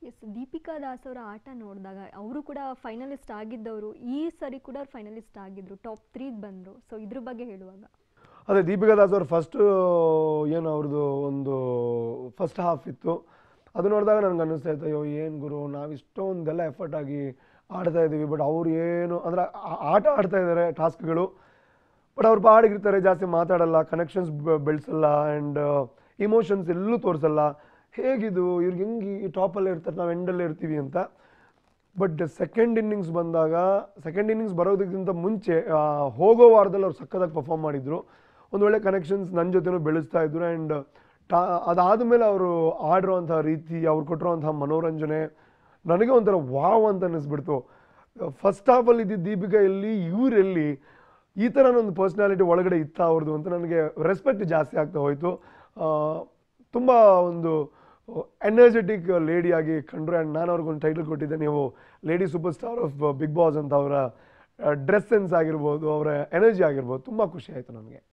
S Deepika Das ಅವರ ಆಟ ನೋಡಿದಾಗ ಅವರು ಕೂಡ ಫೈನಲಿಸ್ಟ್ ಆಗಿದ್ದವರು ಈ ಸರಿ ಕೂಡ ಫೈನಲಿಸ್ಟ್ ಆಗಿದ್ರು ಟಾಪ್ ತ್ರೀಗೆ ಬಂದರು ಸೊ ಇದ್ರ ಬಗ್ಗೆ ಹೇಳುವಾಗ ಅದೇ ದೀಪಿಕಾ ದಾಸ್ ಅವ್ರ ಫಸ್ಟ್ ಏನು ಅವ್ರದ್ದು ಒಂದು ಫಸ್ಟ್ ಹಾಫ್ ಇತ್ತು ಅದು ನೋಡಿದಾಗ ನನಗೆ ಅನ್ನಿಸ್ತಾ ಇತ್ತು ಅಯ್ಯೋ ಏನು ಗುರು ನಾವು ಇಷ್ಟೊಂದೆಲ್ಲ ಎಫರ್ಟ್ ಆಗಿ ಆಡ್ತಾ ಇದ್ದೀವಿ ಬಟ್ ಅವ್ರು ಏನು ಅಂದರೆ ಆಟ ಆಡ್ತಾ ಇದ್ದಾರೆ ಟಾಸ್ಕ್ಗಳು ಬಟ್ ಅವ್ರು ಪಾಡಿಗಿರ್ತಾರೆ ಜಾಸ್ತಿ ಮಾತಾಡಲ್ಲ ಕನೆಕ್ಷನ್ಸ್ ಬೆಳೆಸಲ್ಲ ಆ್ಯಂಡ್ ಇಮೋಷನ್ಸ್ ಎಲ್ಲೂ ತೋರಿಸಲ್ಲ ಹೇಗಿದು ಇವ್ರಿಗೆ ಹೆಂಗೆ ಈ ಟಾಪಲ್ಲೇ ಇರ್ತಾರೆ ನಾವು ಎಂಡಲ್ಲೇ ಇರ್ತೀವಿ ಅಂತ ಬಟ್ ಸೆಕೆಂಡ್ ಇನ್ನಿಂಗ್ಸ್ ಬಂದಾಗ ಸೆಕೆಂಡ್ ಇನ್ನಿಂಗ್ಸ್ ಬರೋದಕ್ಕಿಂತ ಮುಂಚೆ ಆ, ಹೋಗೋ ವಾರದಲ್ಲಿ ಅವ್ರು ಸಕ್ಕತ್ತಾಗಿ ಪರ್ಫಾರ್ಮ್ ಮಾಡಿದರು ಒಂದು ಒಳ್ಳೆ ಕನೆಕ್ಷನ್ಸ್ ನನ್ನ ಜೊತೆನೂ ಬೆಳೆಸ್ತಾ ಇದ್ರು ಆ್ಯಂಡ್ ಟಾ ಅದಾದಮೇಲೆ ಅವರು ಆಡಿರೋಂಥ ರೀತಿ ಅವ್ರು ಕೊಟ್ಟಿರೋಂಥ ಮನೋರಂಜನೆ ನನಗೆ ಒಂಥರ ವಾವ್ ಅಂತ ಅನ್ನಿಸ್ಬಿಡ್ತು ಫಸ್ಟ್ ಹಾಫಲ್ಲಿ ಇದ್ದಿದ್ದ ದೀಪಿಕಾ ಎಲ್ಲಿ ಇವರೆಲ್ಲಿ ಈ ಥರ ಒಂದು ಪರ್ಸ್ನಾಲಿಟಿ ಒಳಗಡೆ ಇತ್ತ ಅವ್ರದ್ದು ಅಂತ ನನಗೆ ರೆಸ್ಪೆಕ್ಟ್ ಜಾಸ್ತಿ ಆಗ್ತಾ ಹೋಯಿತು ತುಂಬ ಒಂದು ಎನರ್ಜೆಟಿಕ್ ಲೇಡಿಯಾಗಿ ಕಂಡ್ರು ಆ್ಯಂಡ್ ನಾನು ಅವ್ರಿಗೊಂದು ಟೈಟಲ್ ಕೊಟ್ಟಿದ್ದೆ ನೀವು lady super star of big boss ಅಂತ ಅವರ ಡ್ರೆಸ್ ಸೆನ್ಸ್ ಆಗಿರ್ಬೋದು ಅವರ ಎನರ್ಜಿ ಆಗಿರ್ಬೋದು ತುಂಬ ಖುಷಿ ಆಯಿತು ನನಗೆ